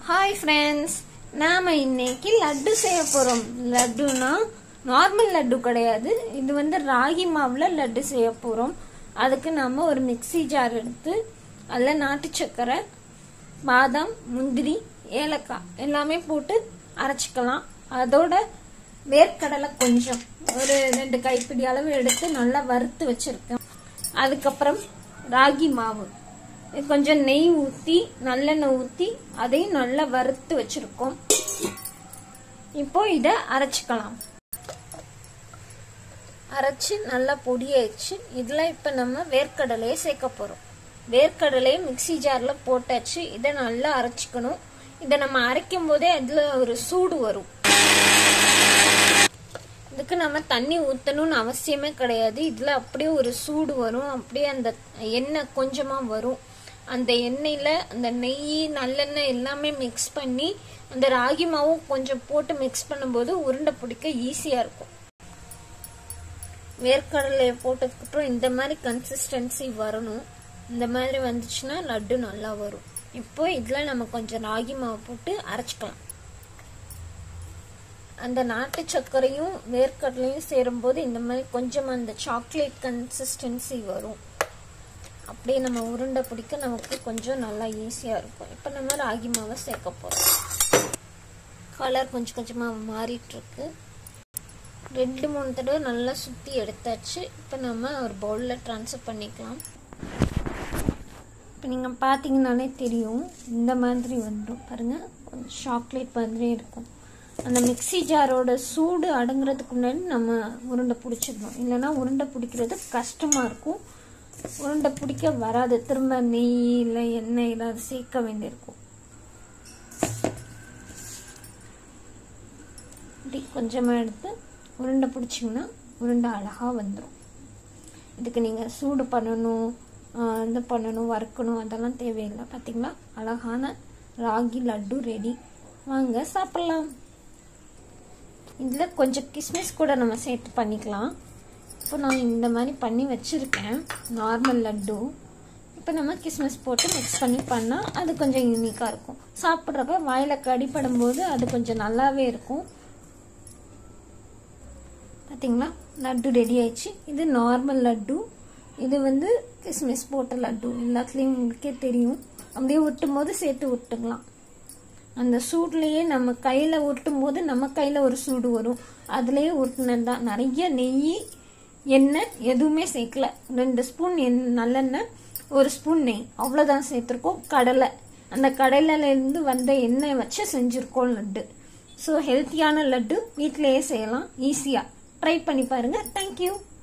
hi friends நாம இன்னைக்கு லட்டு செய்ய போறோம் லட்டுனா நார்மல் லட்டு கிடையாது இது வந்து ராகி மாவுல லட்டு செய்ய போறோம் அதுக்கு நாம ஒரு மிக்ஸி ஜார் எடுத்து அதில் நாட்டு சக்கரை பாதாம் முந்திரி ஏலக்காய் எல்லாமே போட்டு அரைச்சிக்கலாம் அதோட வேர்க்கடலை கொஞ்சம் ஒரு ரெண்டு கைப்பிடி அளவு எடுத்து நல்லா வறுத்து வச்சிருக்கேன் அதுக்கப்புறம் ராகி மாவு இது கொஞ்சம் நெய் ஊற்றி நல்லெண்ணெய் ஊற்றி அதையும் நல்லா வறுத்து வச்சிருக்கோம் இப்போ இதை அரைச்சிக்கலாம் அரைச்சி நல்லா பொடியாயிடுச்சு இதில் இப்போ நம்ம வேர்க்கடலையை சேர்க்க போகிறோம் வேர்க்கடலையை மிக்ஸி ஜாரில் போட்டாச்சு இதை நல்லா அரைச்சிக்கணும் இதை நம்ம அரைக்கும் போதே அதில் ஒரு சூடு வரும் இதுக்கு நம்ம தண்ணி ஊற்றணும்னு அவசியமே கிடையாது இதில் அப்படியே ஒரு சூடு வரும் அப்படியே அந்த எண்ணெய் கொஞ்சமாக வரும் அந்த எண்ணெயில் அந்த நெய் நல்லெண்ணெய் எல்லாமே மிக்ஸ் பண்ணி அந்த ராகி மாவும் கொஞ்சம் போட்டு மிக்ஸ் பண்ணும்போது உருண்டை பிடிக்க ஈஸியாக இருக்கும் வேர்க்கடலையை போட்டதுக்கப்புறம் இந்த மாதிரி கன்சிஸ்டன்சி வரணும் இந்த மாதிரி வந்துச்சுன்னா லட்டு நல்லா வரும் இப்போ இதில் நம்ம கொஞ்சம் ராகி மாவு போட்டு அரைச்சிக்கலாம் அந்த நாட்டு சர்க்கரையும் வேர்க்கடலையும் சேரும்போது இந்த மாதிரி கொஞ்சம் அந்த சாக்லேட் கன்சிஸ்டன்சி வரும் அப்படியே நம்ம உருண்டை பிடிக்க நமக்கு கொஞ்சம் நல்லா ஈஸியாக இருக்கும் இப்போ நம்ம ராகி மாவை சேர்க்க போகிறோம் கலர் கொஞ்சம் கொஞ்சமாக மாறிட்டுருக்கு ரெண்டு மூணு தடவை நல்லா சுற்றி எடுத்தாச்சு இப்போ நம்ம ஒரு பவுலில் ட்ரான்ஸ்ஃபர் பண்ணிக்கலாம் இப்போ நீங்கள் பார்த்தீங்கன்னாலே தெரியும் இந்த மாதிரி வந்துடும் பாருங்கள் கொஞ்சம் சாக்லேட் மாதிரி இருக்கும் அந்த மிக்ஸி ஜாரோட சூடு அடங்குறதுக்கு முன்னாடி நம்ம உருண்டை பிடிச்சிடணும் இல்லைன்னா உருண்டை பிடிக்கிறது கஷ்டமாக இருக்கும் உருண்டை பிடிக்க வராது திரும்ப நெய் இல்லை எண்ணெய் ஏதாவது சேர்க்க வேண்டியிருக்கும் இப்படி கொஞ்சமாக எடுத்து உருண்டை பிடிச்சிங்கன்னா உருண்டை அழகாக வந்துடும் இதுக்கு நீங்கள் சூடு பண்ணணும் இது பண்ணணும் வறுக்கணும் அதெல்லாம் தேவையில்லை பார்த்தீங்களா அழகான ராகி லட்டு ரெடி வாங்க சாப்பிட்லாம் இதில் கொஞ்சம் கிஸ்மிஸ் கூட நம்ம சேர்த்து பண்ணிக்கலாம் இப்போ நான் இந்த மாதிரி பண்ணி வச்சுருக்கேன் நார்மல் லட்டு இப்போ நம்ம கிஸ்மிஸ் போட்டு மிக்ஸ் பண்ணி பண்ணால் அது கொஞ்சம் யூனிக்காக இருக்கும் சாப்பிட்றப்ப வாயில் கடிப்படும் போது அது கொஞ்சம் நல்லாவே இருக்கும் பார்த்தீங்களா லட்டு ரெடி ஆயிடுச்சு இது நார்மல் லட்டு இது வந்து கிஸ்மிஸ் போட்ட லட்டு எல்லாத்துலேயும் உங்களுக்கே தெரியும் அப்படியே ஒட்டும் போது சேர்த்து விட்டுக்கலாம் அந்த சூட்லேயே நம்ம கையில் ஒட்டும் போது நம்ம கையில் ஒரு சூடு வரும் அதுலேயே ஒட்டினது தான் நிறைய நெய் எண்ணெய் எதுவுமே சேர்க்கல ரெண்டு ஸ்பூன் எண் நல்லெண்ணெய் ஒரு ஸ்பூன் நெய் அவ்வளோதான் சேர்த்துருக்கோம் கடலை அந்த கடலையிலேருந்து வந்த எண்ணெய் வச்சு செஞ்சுருக்கோம் லட்டு ஸோ ஹெல்த்தியான லட்டு வீட்டிலேயே செய்யலாம் ஈஸியாக ட்ரை பண்ணி பாருங்கள் தேங்க்யூ